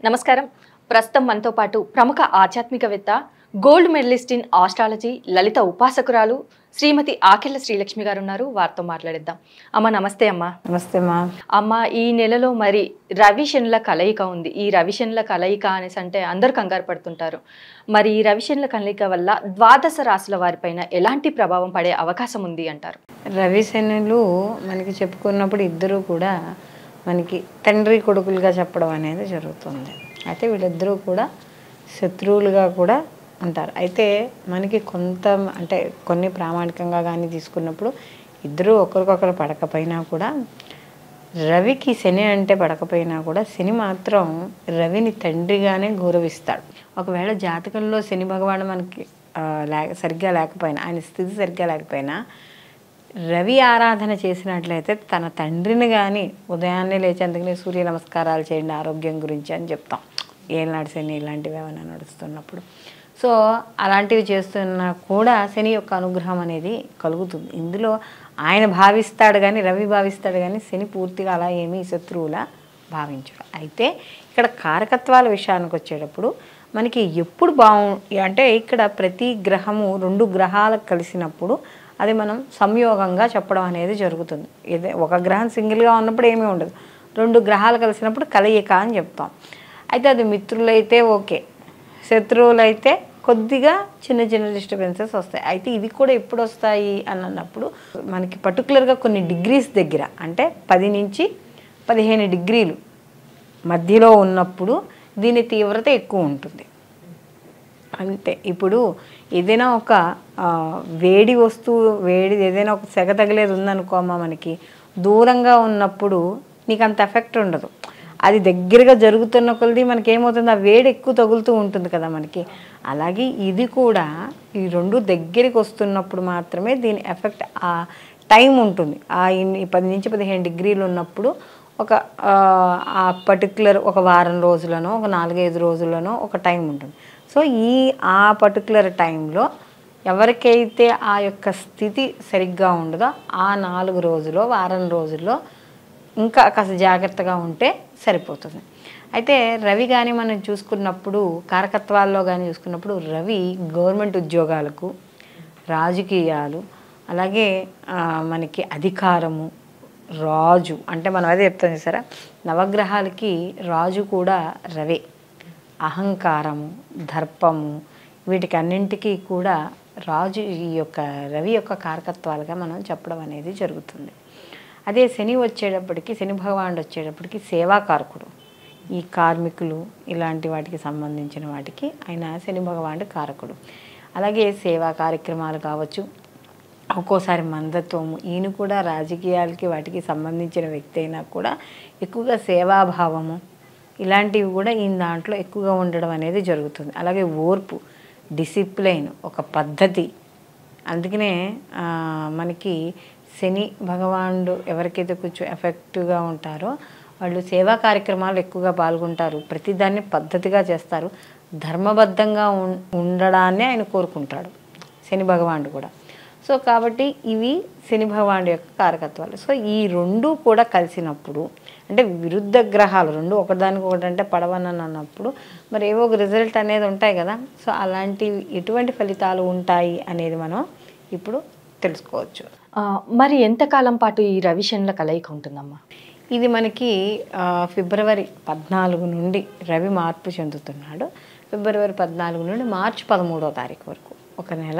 నమస్కారం ప్రస్తుతం మనతో పాటు ప్రముఖ ఆధ్యాత్మికవేత్త gold medalist in astrology Lalitha ఉపాసకురాలు శ్రీమతి ఆకెళ్ల శ్రీలక్ష్మి గారు ఉన్నారు వారితో మాట్లాడిద్దాం అమ్మ నమస్తే అమ్మ నమస్తే మా అమ్మ ఈ నెలలో మరి రవిశనుల కలయిక ఉంది ఈ రవిశనుల కలయిక అనేసి అంటే అందరూ కంగారు పడుతుంటారు మరి ఈ రవిశనుల కలయిక వల్ల ద్వాదశ రాశుల వారిపైన ఎలాంటి ప్రభావం పడే అవకాశం ఉంది అంటారు రవిశనులు మనకి చెప్పుకున్నప్పుడు ఇద్దరు కూడా మనకి తండ్రి కొడుకులుగా చెప్పడం అనేది జరుగుతుంది అయితే వీళ్ళిద్దరూ కూడా శత్రువులుగా కూడా ఉంటారు అయితే మనకి కొంత అంటే కొన్ని ప్రామాణికంగా కానీ తీసుకున్నప్పుడు ఇద్దరు ఒకరికొకరు పడకపోయినా కూడా రవికి శని అంటే పడకపోయినా కూడా శని మాత్రం రవిని తండ్రిగానే గౌరవిస్తాడు ఒకవేళ జాతకంలో శని భగవాను మనకి ఆ, లేక సరిగ్గా లేకపోయినా ఆయన స్థితి సరిగ్గా లేకపోయినా రవి ఆరాధన చేసినట్లయితే తన తండ్రిని కానీ ఉదయాన్నే లేచి అందుకనే సూర్య నమస్కారాలు చేయండి ఆరోగ్యం గురించి అని చెప్తాం ఏనాడు శని ఇలాంటివి ఏమైనా నడుస్తున్నప్పుడు సో అలాంటివి చేస్తున్నా కూడా శని యొక్క అనుగ్రహం అనేది కలుగుతుంది ఇందులో ఆయన భావిస్తాడు కానీ రవి భావిస్తాడు కానీ శని పూర్తిగా అలా ఏమీ శత్రువులా భావించడు అయితే ఇక్కడ కారకత్వాల విషయానికి వచ్చేటప్పుడు మనకి ఎప్పుడు బాగు అంటే ఇక్కడ ప్రతి గ్రహము రెండు గ్రహాలకు కలిసినప్పుడు అది మనం సంయోగంగా చెప్పడం అనేది జరుగుతుంది ఇదే ఒక గ్రహం సింగిల్గా ఉన్నప్పుడు ఏమీ ఉండదు రెండు గ్రహాలు కలిసినప్పుడు కలయిక అని చెప్తాం అయితే అది మిత్రులైతే ఓకే శత్రువులైతే కొద్దిగా చిన్న చిన్న డిస్టర్బెన్సెస్ వస్తాయి అయితే ఇవి కూడా ఎప్పుడు వస్తాయి అని అన్నప్పుడు మనకి పర్టికులర్గా కొన్ని డిగ్రీస్ దగ్గర అంటే పది నుంచి పదిహేను డిగ్రీలు మధ్యలో ఉన్నప్పుడు దీని తీవ్రత ఎక్కువ ఉంటుంది అంతే ఇప్పుడు ఏదైనా ఒక ఆ, వేడి వస్తువు వేడి ఏదైనా ఒక సెగ తగిలేది ఉందనుకోమా మనకి దూరంగా ఉన్నప్పుడు నీకు అంత ఎఫెక్ట్ ఉండదు అది దగ్గరగా జరుగుతున్న కొలది మనకి ఏమవుతుంది ఆ వేడి ఎక్కువ తగులుతూ ఉంటుంది కదా మనకి అలాగే ఇది కూడా ఈ రెండు దగ్గరికి వస్తున్నప్పుడు మాత్రమే దీని ఎఫెక్ట్ ఆ టైం ఉంటుంది ఆ ఇన్ని పది నుంచి పదిహేను డిగ్రీలు ఉన్నప్పుడు ఒక ఆ, ఆ పర్టికులర్ ఒక వారం రోజులనో ఒక నాలుగైదు రోజులనో ఒక టైం ఉంటుంది సో ఈ ఆ పర్టికులర్ టైంలో ఎవరికైతే ఆ యొక్క స్థితి సరిగ్గా ఉండదో ఆ నాలుగు రోజులో వారం రోజుల్లో ఇంకా కాస్త జాగ్రత్తగా ఉంటే సరిపోతుంది అయితే రవి కానీ మనం చూసుకున్నప్పుడు కారకత్వాల్లో కానీ చూసుకున్నప్పుడు రవి గవర్నమెంట్ ఉద్యోగాలకు రాజకీయాలు అలాగే ఆ, మనకి అధికారము రాజు అంటే మనం అదే చెప్తాం చూసారా నవగ్రహాలకి రాజు కూడా రవే అహంకారము దర్పము వీటికి అన్నింటికీ కూడా రాజు ఈ యొక్క రవి యొక్క కారకత్వాలుగా మనం చెప్పడం అనేది జరుగుతుంది అదే శని వచ్చేటప్పటికి శని భగవానుడు వచ్చేటప్పటికి సేవాకారకుడు ఈ కార్మికులు ఇలాంటి వాటికి సంబంధించిన వాటికి ఆయన శని భగవానుడు కారకుడు అలాగే సేవా కార్యక్రమాలు కావచ్చు ఒక్కోసారి మందత్వము ఈయన కూడా రాజకీయాలకి వాటికి సంబంధించిన వ్యక్తి అయినా కూడా ఎక్కువగా సేవాభావము ఇలాంటివి కూడా ఈయన దాంట్లో ఎక్కువగా ఉండడం అనేది జరుగుతుంది అలాగే ఓర్పు డిసిప్లైన్ ఒక పద్ధతి అందుకనే ఆ, మనకి శని భగవానుడు ఎవరికైతే కొంచెం ఎఫెక్టివ్గా ఉంటారో వాళ్ళు సేవా కార్యక్రమాలు ఎక్కువగా పాల్గొంటారు ప్రతిదాన్ని పద్ధతిగా చేస్తారు ధర్మబద్ధంగా ఉం- ఉండడాన్నే ఆయన కోరుకుంటాడు శని భగవానుడు కూడా సో కాబట్టి ఇవి శని భగవానుడి యొక్క కారకత్వాలు సో ఈ రెండు కూడా కలిసినప్పుడు అంటే విరుద్ధ గ్రహాలు రెండు ఒకదానికి ఒకటి అంటే పడవనని అన్నప్పుడు మరి ఏవో ఒక రిజల్ట్ అనేది ఉంటాయి కదా సో అలాంటివి ఎటువంటి ఫలితాలు ఉంటాయి అనేది మనం ఇప్పుడు తెలుసుకోవచ్చు ఆ, మరి ఎంతకాలం పాటు ఈ రవిశనుల కలయిక ఉంటుందమ్మా ఇది మనకి ఆ, ఫిబ్రవరి పద్నాలుగు నుండి రవి మార్పు చెందుతున్నాడు ఫిబ్రవరి పద్నాలుగు నుండి మార్చి పదమూడో తారీఖు వరకు ఒక నెల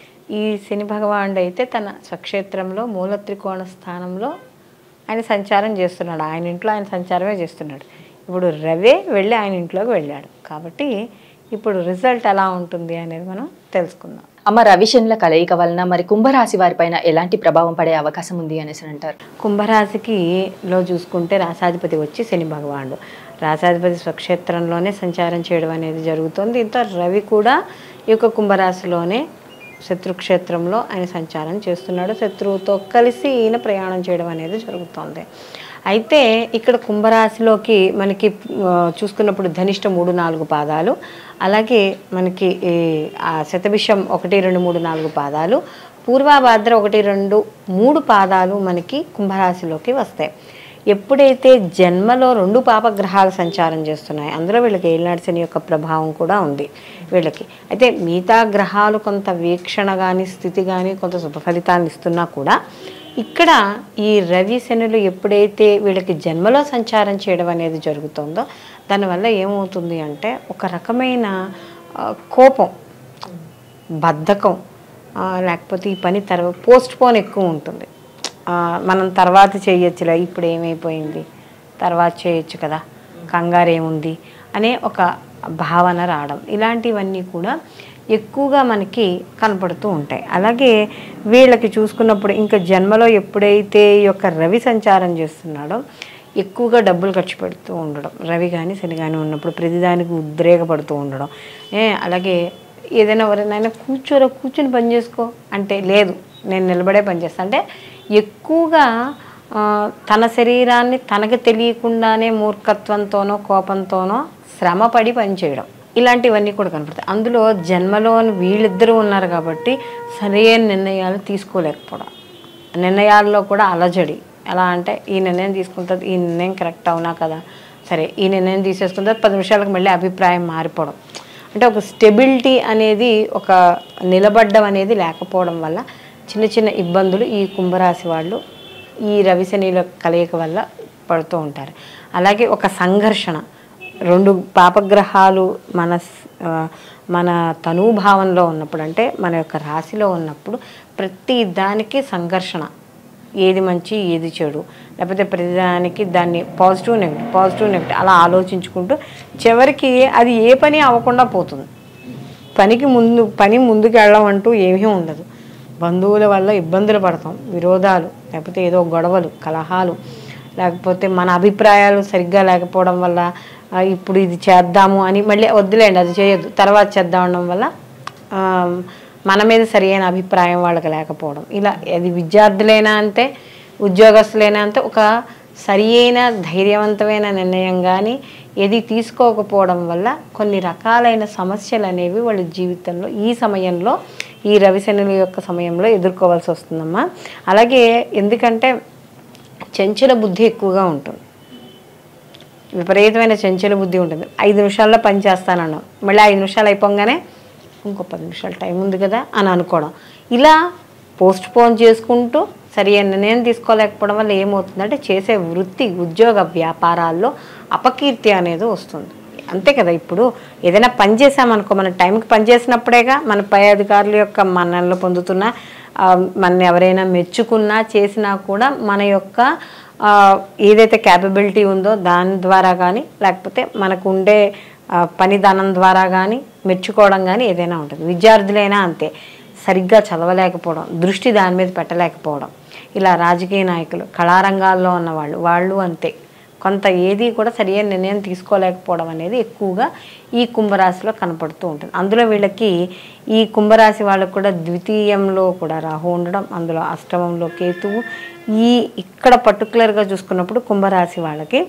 ఈ శని భగవానుడు అయితే తన స్వక్షేత్రంలో మూల త్రికోణ స్థానంలో ఆయన సంచారం చేస్తున్నాడు ఆయన ఇంట్లో ఆయన సంచారమే చేస్తున్నాడు ఇప్పుడు రవే వెళ్ళి ఆయన ఇంట్లోకి వెళ్ళాడు కాబట్టి ఇప్పుడు రిజల్ట్ ఎలా ఉంటుంది అనేది మనం తెలుసుకుందాం అమ్మ రవిశనుల కలయిక వలన మరి కుంభరాశి వారిపైన ఎలాంటి ప్రభావం పడే అవకాశం ఉంది అనేసి అంటారు కుంభరాశికి లో చూసుకుంటే రాసాధిపతి వచ్చి శని భగవానుడు రాసాధిపతి స్వక్షేత్రంలోనే సంచారం చేయడం అనేది జరుగుతుంది దీంతో రవి కూడా ఈ యొక్క కుంభరాశిలోనే శత్రుక్షేత్రంలో ఆయన సంచారం చేస్తున్నాడు శత్రువుతో కలిసి ఈయన ప్రయాణం చేయడం అనేది జరుగుతుంది అయితే ఇక్కడ కుంభరాశిలోకి మనకి ఆ, చూసుకున్నప్పుడు ధనిష్ట మూడు నాలుగు పాదాలు అలాగే మనకి ఈ, ఆ శతభిషం ఒకటి రెండు మూడు నాలుగు పాదాలు పూర్వాభాద్ర ఒకటి రెండు మూడు పాదాలు మనకి కుంభరాశిలోకి వస్తాయి ఎప్పుడైతే జన్మలో రెండు పాపగ్రహాలు సంచారం చేస్తున్నాయి అందులో వీళ్ళకి ఏలినాటి శని యొక్క ప్రభావం కూడా ఉంది వీళ్ళకి అయితే మిగతా గ్రహాలు కొంత వీక్షణ కానీ స్థితి కానీ కొంత శుభ ఫలితాలను ఇస్తున్నా కూడా ఇక్కడ ఈ రవి శనులు ఎప్పుడైతే వీళ్ళకి జన్మలో సంచారం చేయడం అనేది జరుగుతుందో దానివల్ల ఏమవుతుంది అంటే ఒక రకమైన ఆ, కోపం బద్ధకం ఆ, లేకపోతే ఈ పని తర్వాత పోస్ట్ పోన్ ఎక్కువ ఉంటుంది ఆ, మనం తర్వాత చేయొచ్చులే ఇప్పుడు ఏమైపోయింది తర్వాత చేయొచ్చు కదా కంగారు ఏముంది అనే ఒక భావన రావడం ఇలాంటివన్నీ కూడా ఎక్కువగా మనకి కనపడుతూ ఉంటాయి అలాగే వీళ్ళకి చూసుకున్నప్పుడు ఇంకా జన్మలో ఎప్పుడైతే ఈ యొక్క రవి సంచారం చేస్తున్నాడో ఎక్కువగా డబ్బులు ఖర్చు పెడుతూ ఉండడం రవి కానీ శని కానీ ఉన్నప్పుడు ప్రతిదానికి ఉద్రేకపడుతూ ఉండడం ఏ అలాగే ఏదైనా ఎవరైనా కూర్చోరా కూర్చొని పని చేసుకో అంటే లేదు నేను నిలబడే పని చేస్తాను అంటే ఎక్కువగా ఆ, తన శరీరాన్ని తనకు తెలియకుండానే మూర్ఖత్వంతోనో కోపంతోనో శ్రమపడి పనిచేయడం ఇలాంటివన్నీ కూడా కనపడతాయి అందులో జన్మలోని వీళ్ళిద్దరూ ఉన్నారు కాబట్టి సరైన నిర్ణయాలు తీసుకోలేకపోవడం నిర్ణయాల్లో కూడా అలజడి ఎలా అంటే ఈ నిర్ణయం తీసుకుంటుంది ఈ నిర్ణయం కరెక్ట్ అవునా కదా సరే ఈ నిర్ణయం తీసేసుకున్న తర్వాత పది నిమిషాలకు మళ్ళీ అభిప్రాయం మారిపోవడం అంటే ఒక స్టెబిలిటీ అనేది ఒక నిలబడ్డం అనేది లేకపోవడం వల్ల చిన్న చిన్న ఇబ్బందులు ఈ కుంభరాశి వాళ్ళు ఈ రవిశనిల కలయిక వల్ల పడుతూ ఉంటారు అలాగే ఒక సంఘర్షణ రెండు పాపగ్రహాలు మన స్- ఆ, మన తనూభావంలో ఉన్నప్పుడు అంటే మన యొక్క రాశిలో ఉన్నప్పుడు ప్రతి దానికి సంఘర్షణ ఏది మంచి ఏది చెడు లేకపోతే ప్రతిదానికి దాన్ని పాజిటివ్ నెగిటివ్ పాజిటివ్ నెగిటివ్ అలా ఆలోచించుకుంటూ చివరికి అది ఏ పని అవ్వకుండా పోతుంది పనికి ముందు పని ముందుకు వెళ్ళడం అంటూ ఏమీ ఉండదు బంధువుల వల్ల ఇబ్బందులు పడతాం విరోధాలు లేకపోతే ఏదో గొడవలు కలహాలు లేకపోతే మన అభిప్రాయాలు సరిగ్గా లేకపోవడం వల్ల ఆ, ఇప్పుడు ఇది చేద్దాము అని మళ్ళీ వద్దులేండి అది చేయొద్దు తర్వాత చేద్దాం అనడం వల్ల ఆ, మన మీద సరైన అభిప్రాయం వాళ్ళకి లేకపోవడం ఇలా అది విద్యార్థులైనా అంతే ఉద్యోగస్తులైనా అంతే ఒక సరి అయిన ధైర్యవంతమైన నిర్ణయం కానీ ఏది తీసుకోకపోవడం వల్ల కొన్ని రకాలైన సమస్యలు అనేవి వాళ్ళ జీవితంలో ఈ సమయంలో ఈ రవిశనుల యొక్క సమయంలో ఎదుర్కోవాల్సి వస్తుందమ్మా అలాగే ఎందుకంటే చంచల బుద్ధి ఎక్కువగా ఉంటుంది విపరీతమైన చంచల బుద్ధి ఉంటుంది ఐదు నిమిషాల్లో పని చేస్తానన్నాం మళ్ళీ ఐదు నిమిషాలు అయిపోగానే ఇంకో పది నిమిషాలు టైం ఉంది కదా అని అనుకోవడం ఇలా పోస్ట్ పోన్ చేసుకుంటూ సరి అయిన నిర్ణయం తీసుకోలేకపోవడం వల్ల ఏమవుతుందంటే చేసే వృత్తి ఉద్యోగ వ్యాపారాల్లో అపకీర్తి అనేది వస్తుంది అంతే కదా ఇప్పుడు ఏదైనా పని చేసామనుకో మన టైంకి పని చేసినప్పుడేగా మన పై అధికారుల యొక్క మన్ననలు పొందుతున్న ఆ, మన ఎవరైనా మెచ్చుకున్నా చేసినా కూడా మన యొక్క ఆ, ఏదైతే క్యాపబిలిటీ ఉందో దాని ద్వారా కానీ లేకపోతే మనకు ఉండే ఆ, పనిదానం ద్వారా కానీ మెచ్చుకోవడం కానీ ఏదైనా ఉంటుంది విద్యార్థులైనా అంతే సరిగ్గా చదవలేకపోవడం దృష్టి దాని మీద పెట్టలేకపోవడం ఇలా రాజకీయ నాయకులు కళారంగాల్లో ఉన్న వాళ్ళు వాళ్ళు అంతే కొంత ఏది కూడా సరియైన నిర్ణయం తీసుకోలేకపోవడం అనేది ఎక్కువగా ఈ కుంభరాశిలో కనపడుతూ ఉంటుంది అందులో వీళ్ళకి ఈ కుంభరాశి వాళ్ళకు కూడా ద్వితీయంలో కూడా రాహు ఉండడం అందులో అష్టమంలో కేతువు ఈ ఇక్కడ పర్టికులర్గా చూసుకున్నప్పుడు కుంభరాశి వాళ్ళకి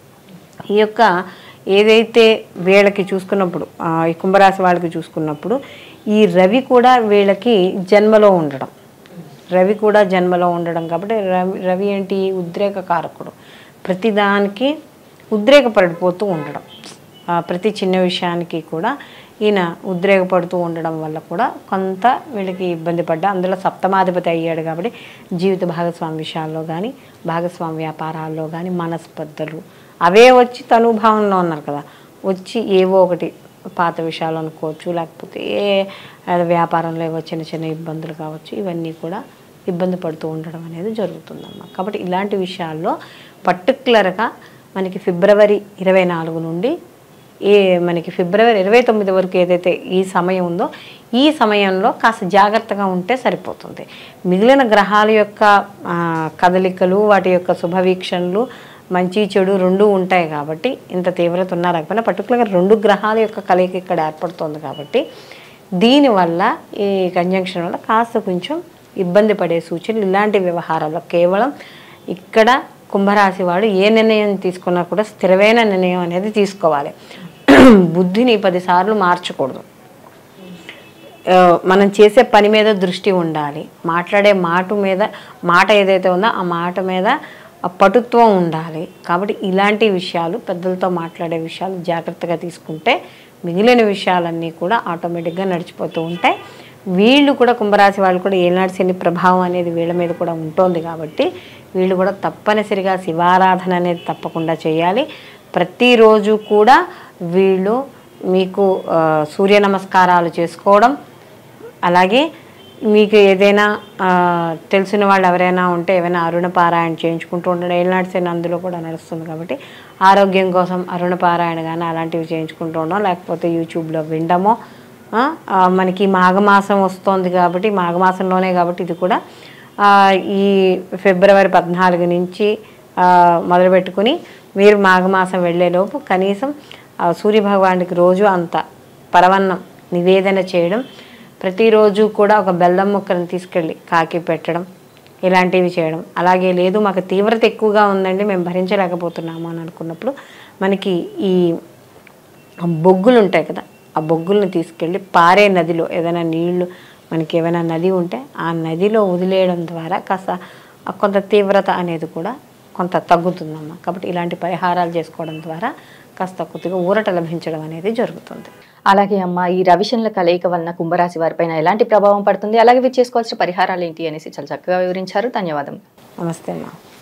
ఈ యొక్క ఏదైతే వీళ్ళకి చూసుకున్నప్పుడు ఆ, ఈ కుంభరాశి వాళ్ళకి చూసుకున్నప్పుడు ఈ రవి కూడా వీళ్ళకి జన్మలో ఉండడం రవి కూడా జన్మలో ఉండడం కాబట్టి రవి రవి ఏంటి ఉద్రేక కారకుడు ప్రతిదానికి ఉద్రేకపడిపోతూ ఉండడం ఆ, ప్రతి చిన్న విషయానికి కూడా ఈయన ఉద్రేకపడుతూ ఉండడం వల్ల కూడా కొంత వీళ్ళకి ఇబ్బంది పడ్డా అందులో సప్తమాధిపతి అయ్యాడు కాబట్టి జీవిత భాగస్వామి విషయాల్లో కానీ భాగస్వామి వ్యాపారాల్లో కానీ మనస్పర్ధలు అవే వచ్చి తనుభావంలో ఉన్నారు కదా వచ్చి ఏవో ఒకటి పాత విషయాలు అనుకోవచ్చు లేకపోతే ఏ ఆ, వ్యాపారంలో ఏవో చిన్న చిన్న ఇబ్బందులు కావచ్చు ఇవన్నీ కూడా ఇబ్బంది పడుతూ ఉండడం అనేది జరుగుతుందన్నమాట కాబట్టి ఇలాంటి విషయాల్లో పర్టికులర్గా మనకి ఫిబ్రవరి ఇరవై నాలుగు నుండి ఏ మనకి ఫిబ్రవరి ఇరవై తొమ్మిది వరకు ఏదైతే ఈ సమయం ఉందో ఈ సమయంలో కాస్త జాగ్రత్తగా ఉంటే సరిపోతుంది మిగిలిన గ్రహాల యొక్క ఆ, కదలికలు వాటి యొక్క శుభవీక్షణలు మంచి చెడు రెండు ఉంటాయి కాబట్టి ఇంత తీవ్రత ఉన్నా లేకపోయినా పర్టికులర్గా రెండు గ్రహాల యొక్క కలయిక ఇక్కడ ఏర్పడుతుంది కాబట్టి దీనివల్ల ఈ కంజంక్షన్ వల్ల కాస్త కొంచెం ఇబ్బంది పడే సూచనలు ఇలాంటి వ్యవహారాల్లో కేవలం ఇక్కడ కుంభరాశి వాడు ఏ నిర్ణయం తీసుకున్నా కూడా స్థిరమైన నిర్ణయం అనేది తీసుకోవాలి బుద్ధిని పదిసార్లు మార్చకూడదు ఆ, మనం చేసే పని మీద దృష్టి ఉండాలి మాట్లాడే మాట మీద మాట ఏదైతే ఉందో ఆ మాట మీద ఆ పటుత్వం ఉండాలి కాబట్టి ఇలాంటి విషయాలు పెద్దలతో మాట్లాడే విషయాలు జాగ్రత్తగా తీసుకుంటే మిగిలిన విషయాలన్నీ కూడా ఆటోమేటిక్గా నడిచిపోతూ ఉంటాయి వీళ్ళు కూడా కుంభరాశి వాళ్ళు కూడా ఏనాడు శని ప్రభావం అనేది వీళ్ళ మీద కూడా ఉంటుంది కాబట్టి వీళ్ళు కూడా తప్పనిసరిగా శివారాధన అనేది తప్పకుండా చేయాలి ప్రతిరోజు కూడా వీళ్ళు మీకు ఆ, సూర్య నమస్కారాలు చేసుకోవడం అలాగే మీకు ఏదైనా ఆ, తెలిసిన వాళ్ళు ఎవరైనా ఉంటే ఏమైనా అరుణ పారాయణ చేయించుకుంటూ ఉండడం ఏనాడు శని అందులో కూడా నడుస్తుంది కాబట్టి ఆరోగ్యం కోసం అరుణ పారాయణ కానీ అలాంటివి చేయించుకుంటూ ఉండడం లేకపోతే యూట్యూబ్లో వినడమో ఆ, ఆ, మనకి మాఘమాసం వస్తోంది కాబట్టి మాఘమాసంలోనే కాబట్టి ఇది కూడా ఆ, ఈ ఫిబ్రవరి పద్నాలుగు నుంచి ఆ, మొదలుపెట్టుకుని మీరు మాఘమాసం వెళ్ళేలోపు కనీసం ఆ, సూర్యభగవానుడికి రోజు అంత పరవన్నం నివేదన చేయడం ప్రతిరోజు కూడా ఒక బెల్లం ముక్కను తీసుకెళ్ళి కాకి పెట్టడం ఇలాంటివి చేయడం అలాగే లేదు మాకు తీవ్రత ఎక్కువగా ఉందండి మేము భరించలేకపోతున్నాము అని అనుకున్నప్పుడు మనకి ఈ ఆ బొగ్గులు ఉంటాయి కదా ఆ బొగ్గుల్ని తీసుకెళ్ళి పారే నదిలో ఏదైనా నీళ్లు మనకి ఏమైనా నది ఉంటే ఆ నదిలో వదిలేయడం ద్వారా కాస్త ఆ కొంత తీవ్రత అనేది కూడా కొంత తగ్గుతుందమ్మా కాబట్టి ఇలాంటి పరిహారాలు చేసుకోవడం ద్వారా కాస్త కొద్దిగా ఊరట లభించడం అనేది జరుగుతుంది అలాగే అమ్మ ఈ రవిశనుల కలయిక వలన కుంభరాశి వారిపైన ఎలాంటి ప్రభావం పడుతుంది అలాగే వీరు చేసుకోవాల్సిన పరిహారాలు ఏంటి అనేసి చాలా చక్కగా వివరించారు ధన్యవాదం నమస్తే అమ్మా